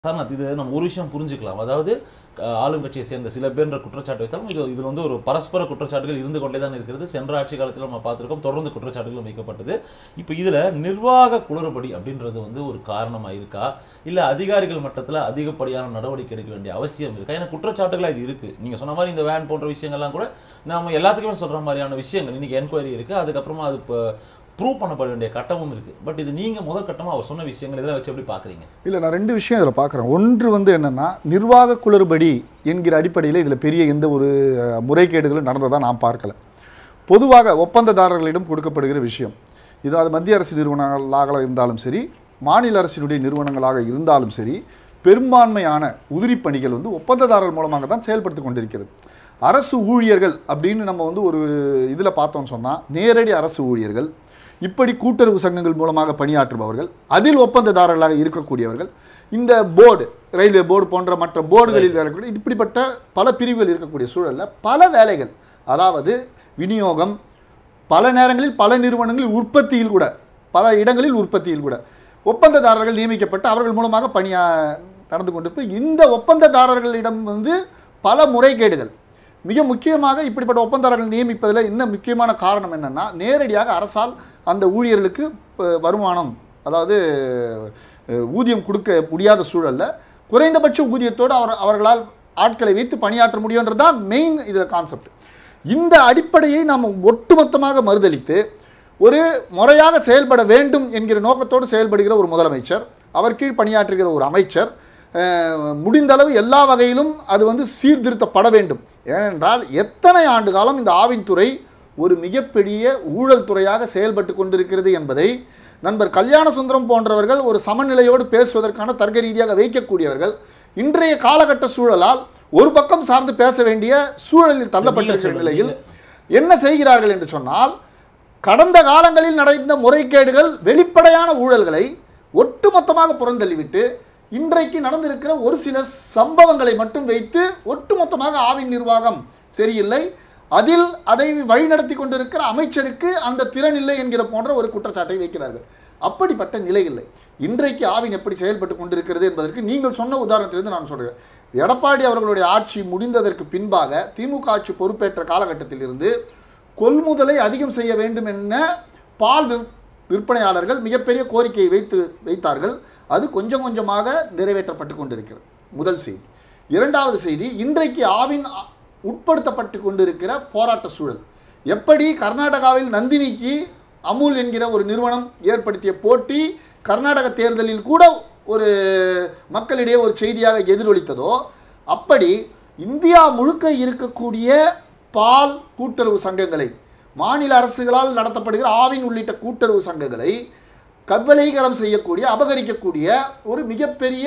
Sir இது நம்ம ஒரு விஷயம் புரிஞ்சுக்கலாம் அதாவது அஹ், ஆளும் கட்சியை சேர்ந்த சில பேர்ன்ற குற்றச்சாட்டு வைத்தாலும் இது இது வந்து ஒரு பரஸ்பர குற்றச்சாட்டுகள் இருந்து கொண்டே தான் இருக்கிறது சென்ற ஆட்சி காலத்தில் நம்ம பார்த்திருக்கோம் தொடர்ந்து குற்றச்சாட்டுகள் வைக்கப்பட்டது இப்போ இதுல நிர்வாக குளறுபடி அப்படின்றது வந்து ஒரு காரணமா இருக்கா இல்ல அதிகாரிகள் மட்டத்துல அதிகப்படியான நடவடிக்கை எடுக்க வேண்டிய அவசியம் இருக்கா ஏன்னா குற்றச்சாட்டுகளா இது இருக்கு நீங்க சொன்ன மாதிரி இந்த வேன் போன்ற விஷயங்கள்லாம் கூட நாம எல்லாத்துக்குமே சொல்ற மாதிரியான விஷயங்கள் இன்னைக்கு என்கொயரி இருக்கு அதுக்கப்புறமா அது இப்போ ப்ரூவ் பண்ணப்பட வேண்டிய கட்டமும் இருக்கு பட் இது நீங்க முதல் கட்டமா அவர் சொன்ன விஷயங்கள் இதெல்லாம் வச்சு எப்படி பாக்குறீங்க இல்லை நான் ரெண்டு விஷயம் இதில் பார்க்குறேன் ஒன்று வந்து என்னென்னா நிர்வாக குளறுபடி என்கிற அடிப்படையில் இதில் பெரிய எந்த ஒரு அஹ், முறைகேடுகளும் நடந்ததாக நான் பார்க்கல பொதுவாக ஒப்பந்ததாரர்களிடம் கொடுக்கப்படுகிற விஷயம் இது அது மத்திய அரசு நிறுவனங்களாக இருந்தாலும் சரி மாநில அரசினுடைய நிறுவனங்களாக இருந்தாலும் சரி பெரும்பான்மையான உதிரிப் பணிகள் வந்து ஒப்பந்ததாரர் மூலமாக தான் செயல்படுத்தி கொண்டிருக்கிறது அரசு ஊழியர்கள் அப்படின்னு நம்ம வந்து ஒரு இதில் பார்த்தோம்னு சொன்னால் நேரடி அரசு ஊழியர்கள் இப்படி கூட்டுறவு சங்கங்கள் மூலமாக பணியாற்றுபவர்கள் அதில் ஒப்பந்ததாரர்களாக இருக்கக்கூடியவர்கள் இந்த போர்டு ரயில்வே போர்டு போன்ற மற்ற போர்டுகளில் வேலைக்கூடிய இப்படிப்பட்ட பல பிரிவுகள் இருக்கக்கூடிய சூழலில் பல வேலைகள் அதாவது விநியோகம் பல நேரங்களில் பல நிறுவனங்களில் உற்பத்தியில் கூட பல இடங்களில் உற்பத்தியில் கூட ஒப்பந்ததாரர்கள் நியமிக்கப்பட்டு அவர்கள் மூலமாக பணியா நடந்து கொண்டிருப்பு இந்த ஒப்பந்ததாரர்களிடம் வந்து பல முறைகேடுகள் மிக முக்கியமாக இப்படிப்பட்ட ஒப்பந்ததாரர்கள் நியமிப்பதில் இன்னும் முக்கியமான காரணம் என்னன்னா நேரடியாக அரசால் அந்த ஊழியர்களுக்கு ப- வருமானம் அதாவது அஹ், ஊதியம் கொடுக்க முடியாத சூழல்ல குறைந்தபட்ச ஊதியத்தோடு அவர் அவர்களால் ஆட்களை வைத்து பணியாற்ற முடியுன்றது தான் மெயின் இதில் கான்செப்ட் இந்த அடிப்படையை நாம் ஒட்டுமொத்தமாக மறுதலித்து ஒரு முறையாக செயல்பட வேண்டும் என்கிற நோக்கத்தோடு செயல்படுகிற ஒரு முதலமைச்சர் அவர் கீழ் பணியாற்றுகிற ஒரு அமைச்சர் அஹ், முடிந்த அளவு எல்லா வகையிலும் அது வந்து சீர்திருத்தப்பட வேண்டும் ஏனென்றால் எத்தனை ஆண்டு காலம் இந்த ஆவின் துறை ஒரு மிகப்பெரிய ஊழல் துறையாக செயல்பட்டு கொண்டிருக்கிறது என்பதை நண்பர் கல்யாண சுந்தரம் போன்றவர்கள் ஒரு சமநிலையோடு பேசுவதற்கான தர்க்க ரீதியாக வைக்கக்கூடியவர்கள் இன்றைய காலகட்ட சூழலால் ஒரு பக்கம் சார்ந்து பேச வேண்டிய சூழலில் தள்ளப்பட்டிருக்கிற சொல்லுங்க, நிலையில் என்ன செய்கிறார்கள் என்று சொன்னால் கடந்த காலங்களில் நடந்த முறைகேடுகள் வெளிப்படையான ஊழல்களை ஒட்டுமொத்தமாக புறந்தள்ளிவிட்டு இன்றைக்கு நடந்திருக்கிற ஒரு சில சம்பவங்களை மட்டும் வைத்து ஒட்டுமொத்தமாக ஆவின் நிர்வாகம் சரியில்லை அதில் அதை வழிநடத்தி கொண்டிருக்கிற அமைச்சருக்கு அந்த திறன் இல்லை என்கிற போன்ற ஒரு குற்றச்சாட்டை வைக்கிறார்கள் அப்படிப்பட்ட நிலை இல்லை இன்றைக்கு ஆவின் எப்படி செயல்பட்டு கொண்டிருக்கிறது என்பதற்கு நீங்கள் சொன்ன உதாரணத்திலிருந்து நான் சொல்கிறேன் எடப்பாடி அவர்களுடைய ஆட்சி முடிந்ததற்கு பின்பாக திமுக ஆட்சி பொறுப்பேற்ற காலகட்டத்தில் இருந்து கொள்முதலை அதிகம் செய்ய வேண்டும் என பால் விற்- விற்பனையாளர்கள் மிகப்பெரிய கோரிக்கையை வைத்து வைத்தார்கள் அது கொஞ்சம் கொஞ்சமாக நிறைவேற்றப்பட்டு கொண்டிருக்கிறது முதல் செய்தி இரண்டாவது செய்தி இன்றைக்கு ஆவின் அ- உட்படுத்தப்பட்டு கொண்டிருக்கிற போராட்ட சூழல் எப்படி கர்நாடகாவில் நந்தினிக்கு அமுல் என்கிற ஒரு நிறுவனம் ஏற்படுத்திய போட்டி கர்நாடக தேர்தலில் கூட ஒரு மக்களிடையே ஒரு செய்தியாக எதிரொலித்ததோ அப்படி இந்தியா முழுக்க இருக்கக்கூடிய பால் கூட்டுறவு சங்கங்களை மாநில அரசுகளால் நடத்தப்படுகிற ஆவின் உள்ளிட்ட கூட்டுறவு சங்கங்களை கற்பலீகரம் செய்யக்கூடிய அபகரிக்கக்கூடிய ஒரு மிகப்பெரிய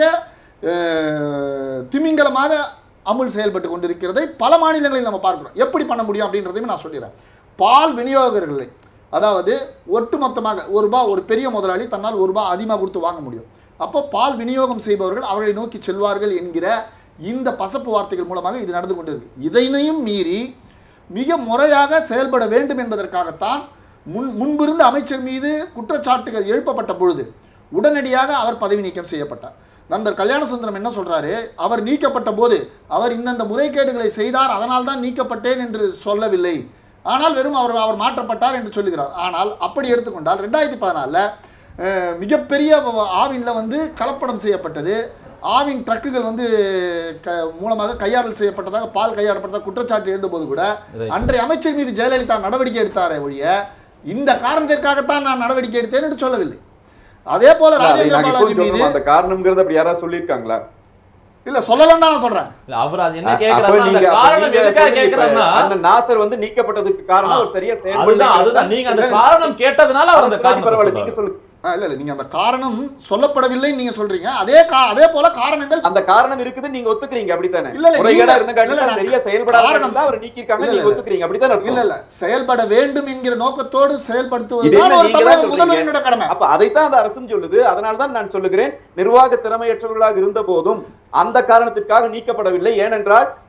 அஹ், திமிங்கலமாக அமுல் செயல்பட்டு கொண்டிருக்கிறதை பல மாநிலங்களில் நம்ம பார்க்கிறோம் எப்படி பண்ண முடியும் அப்படின்றதையும் நான் சொல்லிடுறேன் பால் விநியோகர்களை அதாவது ஒட்டுமொத்தமாக ஒரு ரூபாய் ஒரு பெரிய முதலாளி தன்னால் ஒரு ரூபாய் அதிகமாக கொடுத்து வாங்க முடியும் அப்போ பால் விநியோகம் செய்பவர்கள் அவர்களை நோக்கி செல்வார்கள் என்கிற இந்த பசப்பு வார்த்தைகள் மூலமாக இது நடந்து கொண்டிருக்கு இதனையும் மீறி மிக முறையாக செயல்பட வேண்டும் என்பதற்காகத்தான் முன் முன்பிருந்த அமைச்சர் மீது குற்றச்சாட்டுகள் எழுப்பப்பட்ட பொழுது உடனடியாக அவர் பதவி நீக்கம் செய்யப்பட்டார் நண்பர் கல்யாணசுந்தரம் என்ன சொல்றாரு அவர் நீக்கப்பட்ட போது அவர் இந்தந்த முறைகேடுகளை செய்தார் அதனால் தான் நீக்கப்பட்டேன் என்று சொல்லவில்லை ஆனால் வெறும் அவர் அவர் மாற்றப்பட்டார் என்று சொல்லுகிறார் ஆனால் அப்படி எடுத்துக்கொண்டால் ரெண்டாயிரத்தி பதினாலில் மிகப்பெரிய ஆவினில் வந்து கலப்படம் செய்யப்பட்டது ஆவின் ட்ரக்குகள் வந்து க மூலமாக கையாடல் செய்யப்பட்டதாக பால் கையாடப்பட்டதாக குற்றச்சாட்டு எழுந்தபோது கூட Right. அன்றைய அமைச்சர் மீது ஜெயலலிதா நடவடிக்கை எடுத்தாரே ஒழிய இந்த காரணத்திற்காகத்தான் நான் நடவடிக்கை எடுத்தேன் என்று சொல்லவில்லை அதே போல இல்ல, அதை ராஜேந்திர நாங்க பாலாஜி இப்போ மீது சொல்லணும் அந்த காரணம்ங்கிறத அப்படி யாராவது சொல்லியிருக்காங்களா இல்ல சொல்லலாம் தான் நான் சொல்றேன் இல்ல அவர் அது என்ன அப்ப கேக்குறாருன்னா அந்த நீங்க அப்ப காரணம் நீங்க எதுக்காக சொன்னீங்க இப்ப, கேக்குறாருன்னா அந்த நாசர் வந்து நீக்கப்பட்டதுக்கு காரணம் அவர் சரியா அதுதான் செயல்படல அதுதான் நீங்க அந்த காரணம் கேட்டதுனால அவர் அந்த காரணத்தை பரவாயில்ல சொல்றாரு. நீங்க சொல்லுங்க ஆ, இல்ல இல்ல நீங்க அந்த காரணம் சொல்லப்படவில்லை நீங்க சொல்றீங்க அதே கா- அதே போல காரணங்கள் அந்த காரணம் இருக்குது நீங்க ஒத்துக்கிறீங்க அப்படித்தானே இல்ல, இல்ல, முறைகேடா நீங்க- இருந்த காரணம் இல்ல, இல்ல, சரியா செயல்படாத காரணம் காரணம் தான் அவர் நீக்கிருக்காங்க இல்ல, நீங்க இல்ல. ஒத்துக்கிறீங்க அப்படித்தானே இல்ல அர்த்தம்? இல்ல செயல்பட வேண்டும் என்கிற நோக்கத்தோடு இது செயல்படுத்துவதுதான் என்ன ஒரு நீங்க தான் தமிழக சொல்றீங்க முதல்வரினோட கடமை அப்ப அதைத்தான் அந்த அரசும் சொல்லுது அதனால தான் நான் சொல்லுகிறேன் நிர்வாக திறமையற்றவர்களாக இருந்த போதும் அந்த காரணத்திற்காக நீக்கப்படவில்லை ஏனென்றால்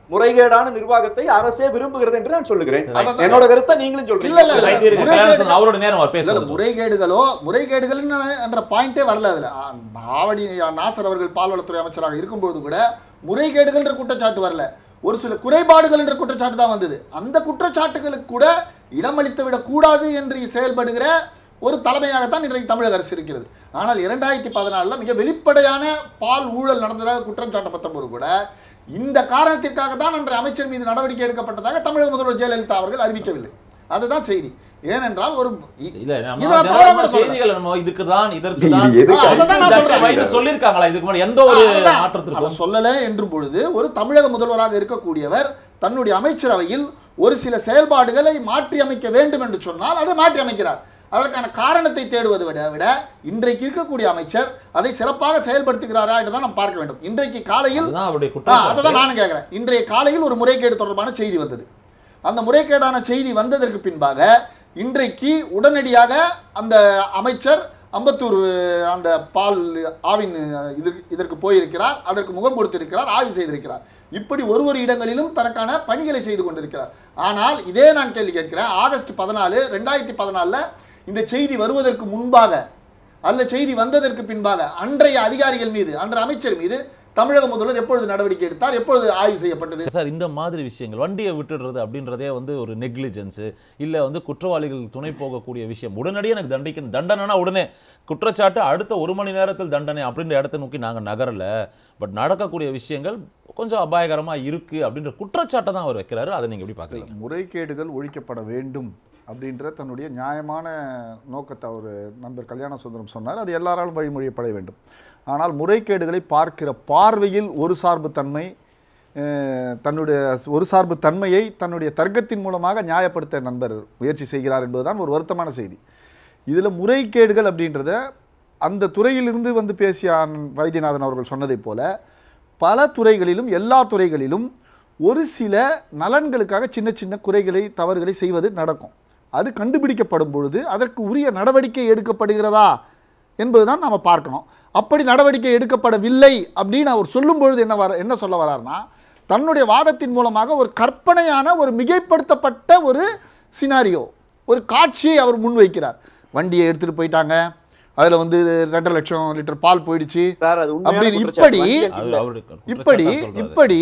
முறைகேடான நிர்வாகத்தை அரசே விரும்புகிறது என்று நான் சொல்லுகிறேன் அதான். என்னோட கருத்தை நீங்களும் இல்ல, சொல்றீங்க இல்ல. ரைட் இருக்கு முறைகேடு- கல்யாணம் அவரோட நேரம் அவர் இல்ல, இல்ல, பேசுறது முறைகேடுகளோ முறைகேடுகள் என்ற பாயிண்டே வரல அதுல ஆ, ஆவடி நாசர் அவர்கள் பால்வளத்துறை அமைச்சராக இருக்கும்போது கூட முறைகேடுகள் என்ற குற்றச்சாட்டு வரல ஒரு சில குறைபாடுகள் என்ற குற்றச்சாட்டு தான் வந்தது அந்த குற்றச்சாட்டுகளுக்கு கூட இடமளித்து விடக் கூடாது என்று செயல்படுகிற ஒரு தலைமையாகத்தான் இன்றைக்கு தமிழக அரசு இருக்கிறது ஆனால் இரண்டாயிரத்தி பதினாலில் மிக வெளிப்படையான பால் ஊழல் நடந்ததாக குற்றம் சாட்டப்பட்ட போது கூட இந்த காரணத்திற்காக தான் அன்றைய அமைச்சர் மீது நடவடிக்கை எடுக்கப்பட்டதாக தமிழக முதல்வர் ஜெயலலிதா அவர்கள் அறிவிக்கவில்லை அதுதான் செய்தி ஏனென்றால் ஒரு இ- இல்ல நம்ம இதை நான் ஜனநாயக தவறா கூட சொல்லல. செய்திகள் நம்ம இதுக்கு தான் இதற்கு இது தான் எதுக்கு அதை தான் நான் இந்த சொல்றேன். வயது சொல்லிருக்காங்களா இதுக்கு முன்னாடி எந்த ஒரு அதுதான். மாற்றத்திற்கும் அவர் சொல்லல என்று பொழுது ஒரு தமிழக முதல்வராக இருக்கக்கூடியவர் தன்னுடைய அமைச்சரவையில் ஒரு சில செயல்பாடுகளை மாற்றி அமைக்க வேண்டும் என்று சொன்னால் அதை மாற்றி அமைக்கிறார் அதற்கான காரணத்தை தேடுவதை விட விட இன்றைக்கு இருக்கக்கூடிய அமைச்சர் அதை சிறப்பாக செயல்படுத்துகிறாரா என்று தான் நாம் பார்க்க வேண்டும் இன்றைக்கு காலையில் அதுதான் அவருடைய ஆ, அதை தான் குற்றம் நானும் கேட்குறேன் இன்றைய காலையில் ஒரு முறைகேடு தொடர்பான செய்தி வந்தது அந்த முறைகேடான செய்தி வந்ததற்கு பின்பாக இன்றைக்கு உடனடியாக அந்த அமைச்சர் அம்பத்தூர் அந்த பால் ஆவின் இதற்கு இதற்கு போயிருக்கிறார் அதற்கு முகம் கொடுத்திருக்கிறார் ஆய்வு செய்திருக்கிறார் இப்படி ஒரு ஒரு இடங்களிலும் தனக்கான பணிகளை செய்து கொண்டிருக்கிறார் ஆனால் இதே நான் கேள்வி கேட்கிறேன் ஆகஸ்ட் பதினாலு ரெண்டாயிரத்தி பதினாலில் இந்த செய்தி வருவதற்கு முன்பாக அல்ல செய்தி வந்ததற்கு பின்பாக அன்றைய அதிகாரிகள் மீது அன்றைய அமைச்சர் மீது தமிழக முதல்வர் எப்பொழுது நடவடிக்கை எடுத்தார் எப்பொழுது ஆய்வு செய்யப்பட்டது சார் இந்த மாதிரி விஷயங்கள் வண்டியை விட்டுடுறது அப்படின்றதே வந்து ஒரு நெக்லிஜென்ஸ் இல்ல வந்து குற்றவாளிகள் துணை போகக்கூடிய விஷயம் உடனடியே எனக்கு தண்டிக்கணும் தண்டனைனா உடனே குற்றச்சாட்டு அடுத்த ஒரு மணி நேரத்தில் தண்டனை அப்படின்ற இடத்தை நோக்கி நாங்க நகரல பட் நடக்கக்கூடிய விஷயங்கள் கொஞ்சம் அபாயகரமா இருக்கு அப்படின்ற குற்றச்சாட்டை தான் அவர் வைக்கிறாரு அதை நீங்க எப்படி பாக்குறீங்க முறைகேடுகள் ஒழிக்கப்பட வேண்டும் அப்படின்ற தன்னுடைய நியாயமான நோக்கத்தை அவர் நண்பர் கல்யாண சுந்தரம் சொன்னார் அது எல்லாராலும் வழிமொழியப்பட வேண்டும் ஆனால் முறைகேடுகளை பார்க்கிற பார்வையில் ஒரு சார்பு தன்மை அஹ், தன்னுடைய ஒரு சார்பு தன்மையை தன்னுடைய தர்க்கத்தின் மூலமாக நியாயப்படுத்த நண்பர் முயற்சி செய்கிறார் என்பதுதான் ஒரு வருத்தமான செய்தி இதில் முறைகேடுகள் அப்படின்றத அந்த துறையிலிருந்து வந்து பேசிய அண்ணன் வைத்தியநாதன் அவர்கள் சொன்னதைப் போல பல துறைகளிலும் எல்லா துறைகளிலும் ஒரு சில நலன்களுக்காக சின்ன சின்ன குறைகளை தவறுகளை செய்வது நடக்கும் அது கண்டுபிடிக்கப்படும் பொழுது அதற்கு உரிய நடவடிக்கை எடுக்கப்படுகிறதா என்பதுதான் நம்ம பார்க்கணும் அப்படி நடவடிக்கை எடுக்கப்படவில்லை அப்படின்னு அவர் சொல்லும் பொழுது என்ன வர என்ன சொல்ல வரார்னா தன்னுடைய வாதத்தின் மூலமாக ஒரு கற்பனையான ஒரு மிகைப்படுத்தப்பட்ட ஒரு சினாரியோ ஒரு காட்சியை அவர் முன்வைக்கிறார் வண்டியை எடுத்துட்டு போயிட்டாங்க அதுல வந்து ரெண்டரை லட்சம் லிட்டர் பால் போயிடுச்சு சார் அது உண்மையான அப்படின்னு குற்றச்சாட்டு. இப்படி வண்டியை அவர் அவருடைய இப்படி குற்றச்சாட்டா சொல்றாரு. இப்படி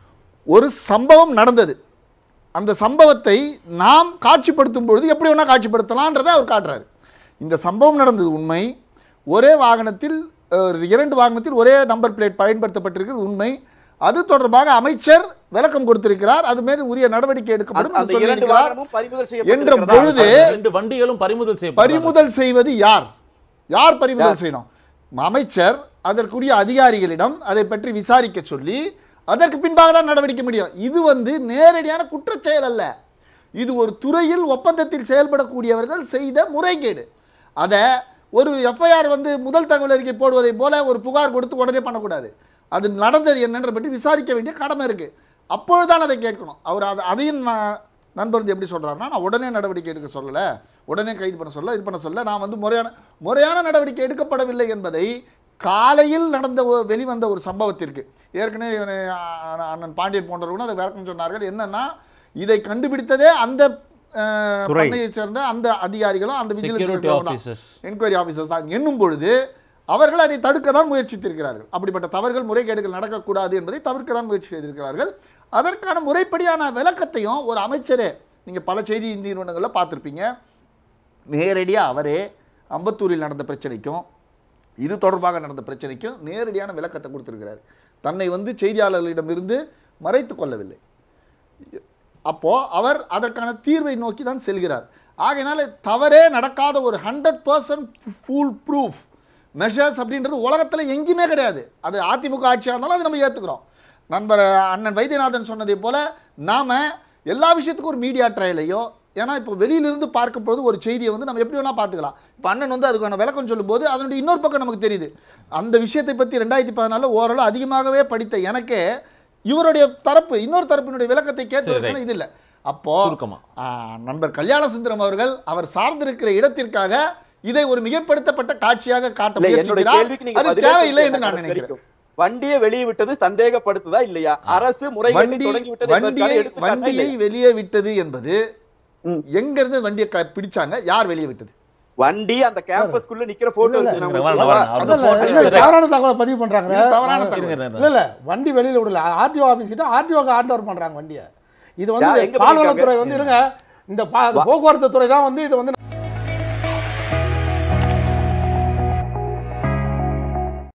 ஒரு சம்பவம் நடந்தது அந்த சம்பவத்தை நாம் காட்சிப்படுத்தும் பொழுது எப்படி வேணா காட்சிப்படுத்தலான்றதை அவர் காட்டுறாரு இந்த சம்பவம் நடந்தது உண்மை ஒரே வாகனத்தில் அஹ், இரண்டு வாகனத்தில் ஒரே நம்பர் பிளேட் பயன்படுத்தப்பட்டிருக்கிறது உண்மை அது தொடர்பாக அமைச்சர் விளக்கம் கொடுத்திருக்கிறார் அது மீது உரிய நடவடிக்கை எடுக்கப்படும் அந்த என்று இரண்டு சொல்லியிருக்கிறார் வாகனமும் பறிமுதல் என்ற செய்யப்பட்டிருக்கிறதா? பொழுது ரெண்டு வண்டிகளும் பறிமுதல் செய்யப்பட்டது பறிமுதல் செய்வது யார் யார் பறிமுதல் செய்யணும் அமைச்சர் அதற்குரிய அதிகாரிகளிடம் அதை பற்றி விசாரிக்க சொல்லி அதற்கு பின்பாக தான் நடவடிக்கை முடியும் இது வந்து நேரடியான குற்றச்செயல் அல்ல இது ஒரு துறையில் ஒப்பந்தத்தில் செயல்படக்கூடியவர்கள் செய்த முறைகேடு அதை ஒரு எஃப்ஐஆர் வந்து முதல் தகவல் அறிக்கை போடுவதை போல ஒரு புகார் கொடுத்து உடனே பண்ணக்கூடாது அது நடந்தது என்னன்ற பற்றி விசாரிக்க வேண்டிய கடமை இருக்கு அப்பொழுதுதான் அதை கேட்கணும் அவர் அதை அதையும் நான் நண்பர் வந்து எப்படி சொல்றாருன்னா நான் உடனே நடவடிக்கை எடுக்க சொல்லலை உடனே கைது பண்ண சொல்ல இது பண்ண சொல்ல நான் வந்து முறையான முறையான நடவடிக்கை எடுக்கப்படவில்லை என்பதை காலையில் நடந்த ஒரு வெளிவந்த ஒரு சம்பவத்திற்கு ஏற்கனவே இவனை, அ- அண்ணன் பாண்டியன் போன்றவர்களும் அதை விளக்கம் சொன்னார்கள் என்னன்னா இதை கண்டுபிடித்ததே அந்த அஹ், துறை. பண்ணையைச் சேர்ந்த அந்த அதிகாரிகளும் அந்த security vigilance officers enquiry officers தான் என்னும் பொழுது அவர்கள் அதை தடுக்க தான் முயற்சித்திருக்கிறார்கள் அப்படிப்பட்ட தவறுகள் முறைகேடுகள் நடக்கக்கூடாது என்பதை தவிர்க்க தான் முயற்சி செய்திருக்கிறார்கள் அதற்கான முறைப்படியான விளக்கத்தையும் ஒரு அமைச்சரே நீங்கள் பல செய்தி நிறுவனங்களில் பார்த்துருப்பீங்க நேரடியாக அவரே அம்பத்தூரில் நடந்த பிரச்சனைக்கும் இது தொடர்பாக நடந்த பிரச்சனைக்கும் நேரடியான விளக்கத்தை கொடுத்திருக்கிறார் தன்னை வந்து செய்தியாளர்களிடமிருந்து மறைத்து கொள்ளவில்லை அப்போ அவர் அதற்கான தீர்வை நோக்கி தான் செல்கிறார் ஆகையினால தவறே நடக்காத ஒரு hundred percent full proof measures அப்படின்றது உலகத்தில் எங்கேயுமே கிடையாது அது அதிமுக ஆட்சியாக இருந்தாலும் அதை நம்ம ஏற்றுக்கிறோம் நண்பர் அண்ணன் வைத்தியநாதன் சொன்னதை போல நாம எல்லா விஷயத்துக்கும் ஒரு மீடியா ட்ரையலையோ ஏன்னா இப்போ வெளியிலிருந்து பார்க்கும்போது ஒரு செய்தியை வந்து நம்ம எப்படி வேணால் பார்த்துக்கலாம் இப்போ அண்ணன் வந்து அதுக்கான விளக்கம் சொல்லும்போது அதனுடைய இன்னொரு பக்கம் நமக்கு தெரியுது அந்த விஷயத்தை பற்றி ரெண்டாயிரத்தி பதினாலில் ஓரளவு அதிகமாகவே படித்த எனக்கே இவருடைய தரப்பு இன்னொரு தரப்பினுடைய விளக்கத்தை கேட்பதற்கான இது இல்லை அப்போ சுருக்கமா. ஆ, நண்பர் கல்யாண சுந்தரம் அவர்கள் அவர் சார்ந்திருக்கிற இடத்திற்காக இதை ஒரு மிகப்படுத்தப்பட்ட காட்சியாக காட்ட இல்ல, என்னோட முயற்சிக்கிறார் கேள்விக்கு நீங்க அது பதிலே தேவையில்லை சொல்லல என்று நான் கடைசி நினைக்கிறேன் வரைக்கும். வண்டியை வெளியே விட்டது சந்தேகப்படுத்துதா இல்லையா அரசு முறைகேட்டை வண்டி தொடங்கி விட்டது என்பதற்கான வண்டியை எடுத்துக்காட்டா வண்டியை இல்லையா? வெளியே விட்டது என்பது ம். எங்க இருந்து வண்டியை க- பிடிச்சாங்க யார் வெளியே விட்டது வண்டி அந்த கேம்பஸ்க்குள்ள நிக்கிற போட்டோ இல்ல, இருக்கு இருங்க, நம்ம வரேன், வரேன். அந்த அதல்ல, photo- இல்ல, சரி. தவறான தகவலை பதிவு பண்றாங்க இது தவறான நான் தகவல். இருங்க, இருங்க. இல்ல இல்ல வண்டி வெளியில விடல ஆர்டிஓ ஆபீஸ் கிட்ட ஆர்டிஓக்கு ஹேண்ட் ஓவர் பண்றாங்க வண்டியை இது யா, வந்து எங்க பால்வளத்துறை பண்ணிருக்காங்க? வந்து இருங்க இந்த பா- போக்குவரத்து துறை தான் வந்து இது வந்து